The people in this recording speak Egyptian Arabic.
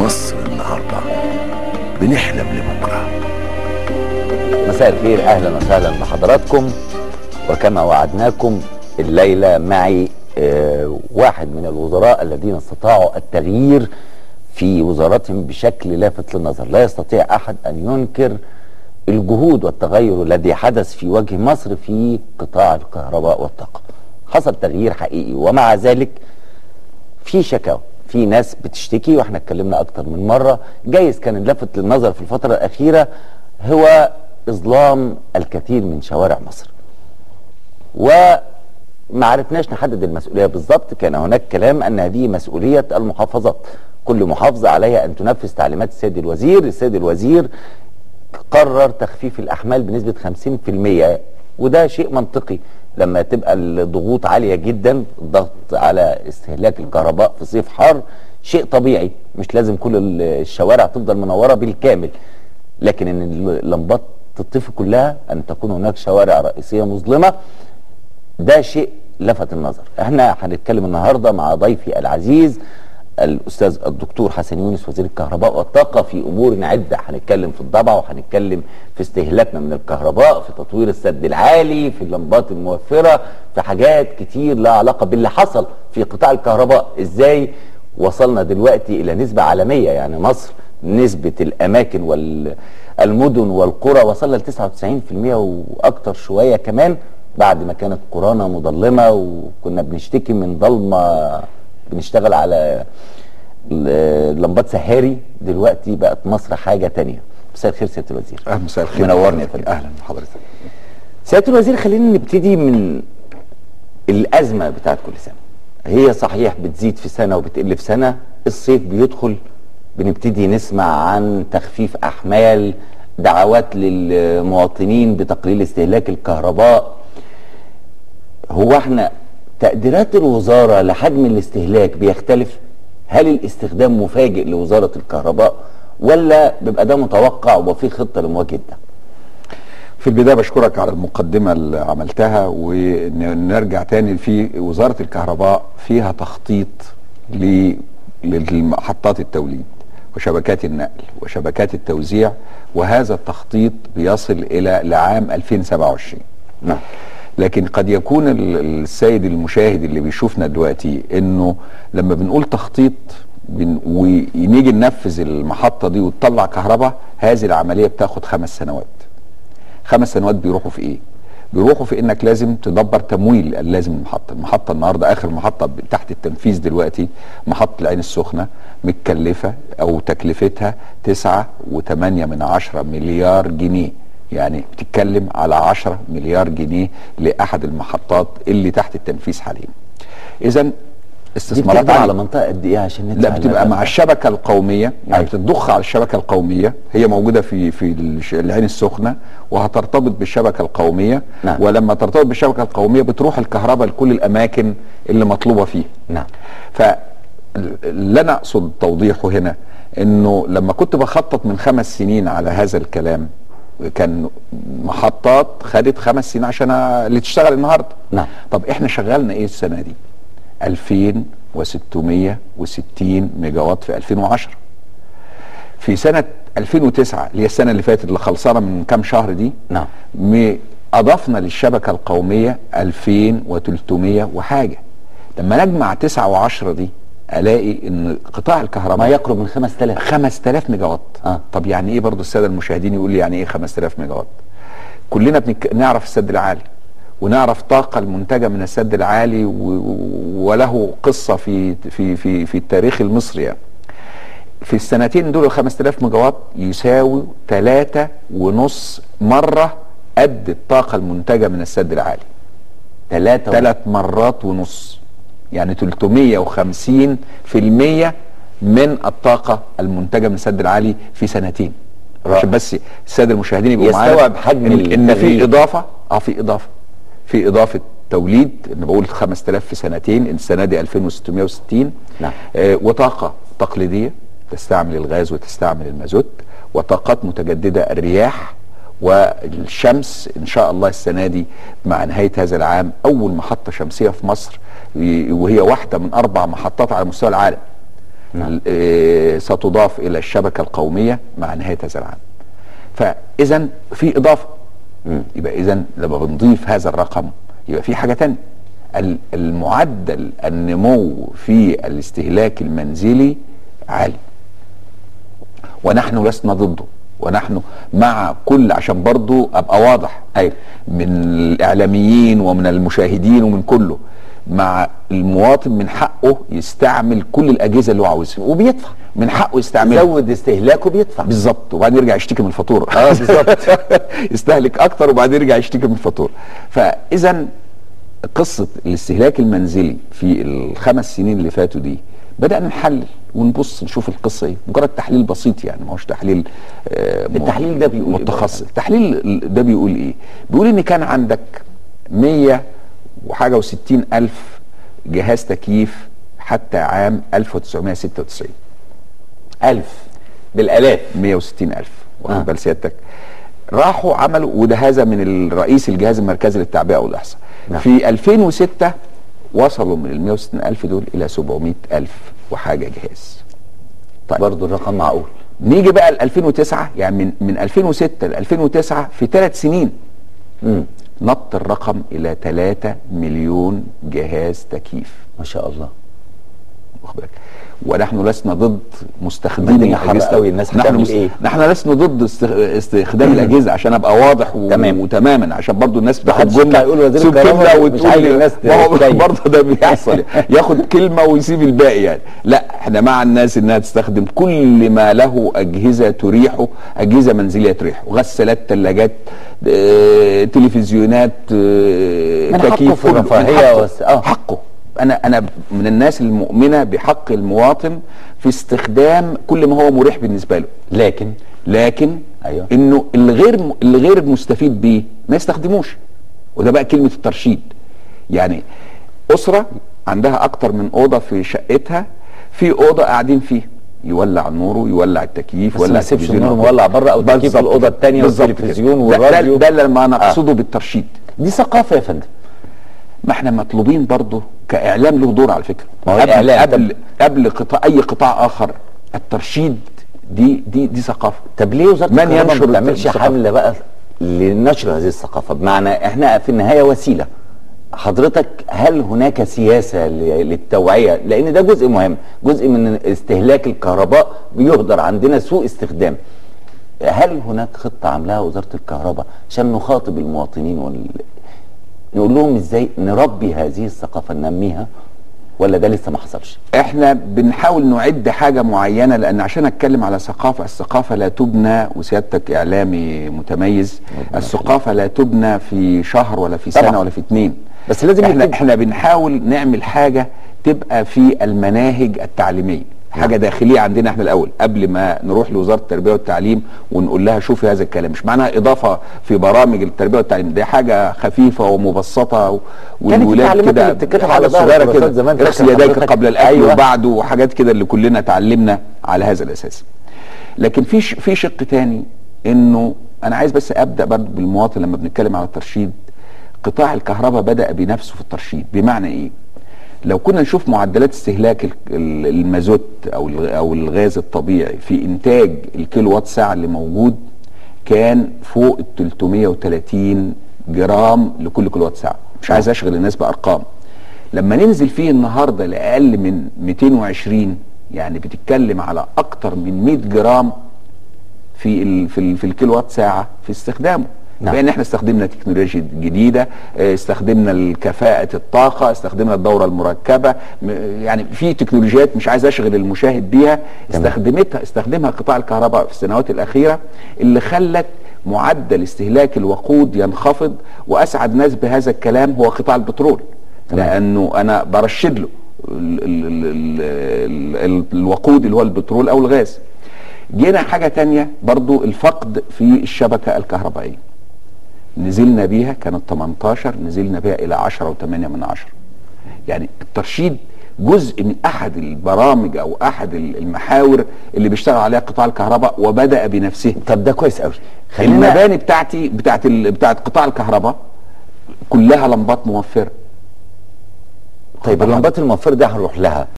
مصر النهارده بنحلم لبكره مساء الخير اهلا وسهلا بحضراتكم وكما وعدناكم الليله معي آه، واحد من الوزراء الذين استطاعوا التغيير في وزاراتهم بشكل لافت للنظر لا يستطيع احد ان ينكر الجهود والتغير الذي حدث في وجه مصر في قطاع الكهرباء والطاقه حصل تغيير حقيقي ومع ذلك في شكاوى في ناس بتشتكي واحنا اتكلمنا اكتر من مره جايز كان اللافت للنظر في الفتره الاخيره هو اظلام الكثير من شوارع مصر وما عرفناش نحدد المسؤوليه بالظبط كان هناك كلام ان هذه مسؤوليه المحافظات كل محافظه عليها ان تنفذ تعليمات السيد الوزير السيد الوزير قرر تخفيف الاحمال بنسبه 50% وده شيء منطقي لما تبقى الضغوط عاليه جدا الضغط على استهلاك الكهرباء في صيف حار شيء طبيعي مش لازم كل الشوارع تفضل منوره بالكامل لكن ان اللمبات تطفي كلها ان تكون هناك شوارع رئيسيه مظلمه ده شيء لفت النظر احنا هنتكلم النهارده مع ضيفي العزيز الاستاذ الدكتور حسن يونس وزير الكهرباء والطاقه في امور عده هنتكلم في الضبع وهنتكلم في استهلاكنا من الكهرباء في تطوير السد العالي في اللمبات الموفره في حاجات كتير لها علاقه باللي حصل في قطاع الكهرباء ازاي وصلنا دلوقتي الى نسبه عالميه يعني مصر نسبه الاماكن والمدن والقرى وصلنا ل 99% واكتر شويه كمان بعد ما كانت قرانا مظلمه وكنا بنشتكي من ضلمه بنشتغل على لمبات سهاري دلوقتي بقت مصر حاجه تانية مساء الخير سياده الوزير اهلا مساء الخير منورني يا فندم اهلا بحضرتك سياده الوزير خلينا نبتدي من الازمه بتاعت كل سنه هي صحيح بتزيد في سنه وبتقل في سنه الصيف بيدخل بنبتدي نسمع عن تخفيف احمال دعوات للمواطنين بتقليل استهلاك الكهرباء هو احنا تقديرات الوزاره لحجم الاستهلاك بيختلف هل الاستخدام مفاجئ لوزاره الكهرباء ولا بيبقى ده متوقع وفي خطه لمواجهه ده في البدايه بشكرك على المقدمه اللي عملتها ونرجع تاني في وزاره الكهرباء فيها تخطيط ل- للمحطات التوليد وشبكات النقل وشبكات التوزيع وهذا التخطيط بيصل الى لعام 2027 نعم لكن قد يكون ال- السيد المشاهد اللي بيشوفنا دلوقتي انه لما بنقول تخطيط بن ونيجي ننفذ المحطه دي وتطلع كهرباء هذه العمليه بتاخد خمس سنوات خمس سنوات بيروحوا في ايه بيروحوا في انك لازم تدبر تمويل اللازم المحطه المحطه النهارده اخر محطه ب- تحت التنفيذ دلوقتي محطه العين السخنه متكلفه او تكلفتها تسعة وثمانية من عشرة مليار جنيه يعني بتتكلم على 10 مليار جنيه لاحد المحطات اللي تحت التنفيذ حاليا اذا دي استثمارات بتخدم على عالية. منطقه قد ايه عشان لا ندفع بتبقى المبلغ مع ده؟ الشبكه القوميه يعني أيوة. بتضخ على الشبكه القوميه هي موجوده في في الش- العين السخنه وهترتبط بالشبكه القوميه نعم. ولما ترتبط بالشبكه القوميه بتروح الكهرباء لكل الاماكن اللي مطلوبه فيها نعم فاللي انا اقصد توضيحه هنا انه لما كنت بخطط من خمس سنين على هذا الكلام كان محطات خدت خمس سنين عشان اللي تشتغل النهارده نعم. طب احنا شغلنا ايه السنه دي 2660 ميجا وات في 2010 في سنه 2009 اللي هي السنه اللي فاتت اللي خلصانه من كام شهر دي نعم م- اضفنا للشبكه القوميه 2300 وحاجه لما نجمع 9 و10 دي الاقي ان قطاع الكهرباء ما يقرب من 5000 5000 ميجا وات آه. طب يعني ايه برضو الساده المشاهدين يقول لي يعني ايه 5000 ميجا وات كلنا بنك... نعرف السد العالي ونعرف الطاقة المنتجة من السد العالي و... وله قصة في في في في التاريخ المصري يعني. في السنتين دول ال 5000 ميجا وات يساوي ثلاثة ونص مرة قد الطاقة المنتجة من السد العالي ثلاثة ثلاث مرات ونص يعني 350 في المية من الطاقة المنتجة من السد العالي في سنتين رائع. عشان بس السادة المشاهدين يبقوا يستوعب معانا حجم إن, إن التغيير. في إضافة اه في إضافة في إضافة توليد أنا بقول 5000 في سنتين السنة دي 2660 نعم. آه وطاقة تقليدية تستعمل الغاز وتستعمل المازوت وطاقات متجددة الرياح والشمس ان شاء الله السنه دي مع نهايه هذا العام اول محطه شمسيه في مصر وهي واحده من اربع محطات على مستوى العالم نعم. آه، ستضاف الى الشبكه القوميه مع نهايه هذا العام فاذا في اضافه يبقى اذا لما بنضيف هذا الرقم يبقى في حاجه تانية ال- المعدل النمو في الاستهلاك المنزلي عالي ونحن لسنا ضده ونحن مع كل عشان برضو ابقى واضح أيوة. من الاعلاميين ومن المشاهدين ومن كله مع المواطن من حقه يستعمل كل الاجهزه اللي هو عاوزها وبيدفع من حقه يستعملها زود استهلاكه بيدفع بالظبط وبعدين يرجع يشتكي من الفاتوره اه بالظبط يستهلك اكتر وبعدين يرجع يشتكي من الفاتوره فاذا قصه الاستهلاك المنزلي في الخمس سنين اللي فاتوا دي بدانا نحلل ونبص نشوف القصه ايه مجرد تحليل بسيط يعني ما هوش تحليل آه، م- التحليل ده بيقول إيه بقى؟ متخصص التحليل ده بيقول ايه بيقول ان كان عندك 100 وحاجه و60 الف جهاز تكييف حتى عام 1996 ألف بالآلاف 160 ألف واخد آه. بال سيادتك راحوا عملوا وده هذا من الرئيس الجهاز المركزي للتعبئة والإحصاء نعم. في 2006 وصلوا من ال 160 ألف دول إلى 700 ألف وحاجة جهاز طيب برضه الرقم معقول نيجي بقى ل 2009 يعني من من 2006 ل 2009 في ثلاث سنين مم. نط الرقم إلى 3 مليون جهاز تكييف ما شاء الله واخد بالك ونحن لسنا ضد ما مستخدمي الدنيا حر اجهزه قوي، الناس نحن هتعمل مس... إيه؟ نحن لسنا ضد است... استخدام الاجهزه عشان ابقى واضح و... تمام. وتماما عشان برضو الناس بتاخد محدش يطلع جمله يقول وزير تسيب الكهرباء كلمة مش وتقول عايز الناس ما هو تتكيف. برضه ده بيحصل ياخد كلمه ويسيب الباقي يعني لا احنا مع الناس انها تستخدم كل ما له اجهزه تريحه اجهزه منزليه تريحه غسالات ثلاجات آه، تلفزيونات آه، من حقه تكييف في كله. من الرفاهية حقه. والس- آه. حقه انا انا من الناس المؤمنه بحق المواطن في استخدام كل ما هو مريح بالنسبه له لكن لكن أيوة. انه الغير الغير مستفيد بيه ما يستخدموش وده بقى كلمه الترشيد يعني اسره عندها اكتر من اوضه في شقتها في اوضه قاعدين فيها يولع نوره يولع التكييف بس يولع ما يسيبش التلفزيون النور مولع بره أو تكييف بالظبط الأوضة كده. التانية بالظبط والتلفزيون كده. ده- والراديو. ده, ده اللي ما نقصده بالترشيد دي ثقافة يا فندم ما احنا مطلوبين برضه كاعلام له دور على فكره ما هو قبل الإعلام. قبل قبل قطاع اي قطاع اخر الترشيد دي دي دي ثقافه طب ليه وزاره من الكهرباء ينشر ما بتعملش الثقافة؟ حمله بقى لنشر هذه الثقافه بمعنى احنا في النهايه وسيله حضرتك هل هناك سياسه ل- للتوعيه لان ده جزء مهم جزء من استهلاك الكهرباء بيهدر عندنا سوء استخدام هل هناك خطه عاملاها وزاره الكهرباء عشان نخاطب المواطنين وال... نقول لهم ازاي نربي هذه الثقافه ننميها ولا ده لسه ما حصلش احنا بنحاول نعد حاجه معينه لان عشان اتكلم على ثقافه الثقافه لا تبنى وسيادتك اعلامي متميز الثقافه لا تبنى في شهر ولا في طبعا. سنه ولا في اتنين بس لازم احنا يبتدي. احنا بنحاول نعمل حاجه تبقى في المناهج التعليميه حاجه داخليه عندنا احنا الاول قبل ما نروح لوزاره التربيه والتعليم ونقول لها شوفي هذا الكلام مش معناها اضافه في برامج التربيه والتعليم دي حاجه خفيفه ومبسطه و- والولاد التعليمات كده اللي بتتكتب حاجة على ظهر صغيرة الكراسات كده زمان، اغسل فاكر يديك حضرتك؟ قبل الاكل أيوة. وبعده وحاجات كده اللي كلنا اتعلمنا على هذا الاساس لكن في ش- في شق تاني انه انا عايز بس ابدا برضه بالمواطن لما بنتكلم على الترشيد قطاع الكهرباء بدا بنفسه في الترشيد بمعنى ايه لو كنا نشوف معدلات استهلاك ال- ال- المازوت او الغ- او الغاز الطبيعي في انتاج الكيلو وات ساعه اللي موجود كان فوق ال 330 جرام لكل كيلو وات ساعه مش عايز اشغل الناس بارقام لما ننزل فيه النهارده لاقل من 220 يعني بتتكلم على اكتر من 100 جرام في ال في ال في الكيلو وات ساعه في استخدامه نعم. بان احنا استخدمنا تكنولوجيا جديده اه، استخدمنا الكفاءه الطاقه استخدمنا الدوره المركبه م- يعني في تكنولوجيات مش عايز اشغل المشاهد بيها تمام. استخدمتها استخدمها قطاع الكهرباء في السنوات الاخيره اللي خلت معدل استهلاك الوقود ينخفض واسعد ناس بهذا الكلام هو قطاع البترول تمام. لانه انا برشد له ال ال ال ال ال الوقود اللي هو البترول او الغاز جينا حاجة تانية برضو الفقد في الشبكة الكهربائية نزلنا بيها كانت 18 نزلنا بيها إلى 10 و8 من 10 يعني الترشيد جزء من أحد البرامج أو أحد المحاور اللي بيشتغل عليها قطاع الكهرباء وبدأ بنفسه طب ده كويس قوي خلينا المباني بتاعتي بتاعت ال... بتاعت قطاع الكهرباء كلها لمبات موفرة طيب اللمبات الموفرة دي هنروح لها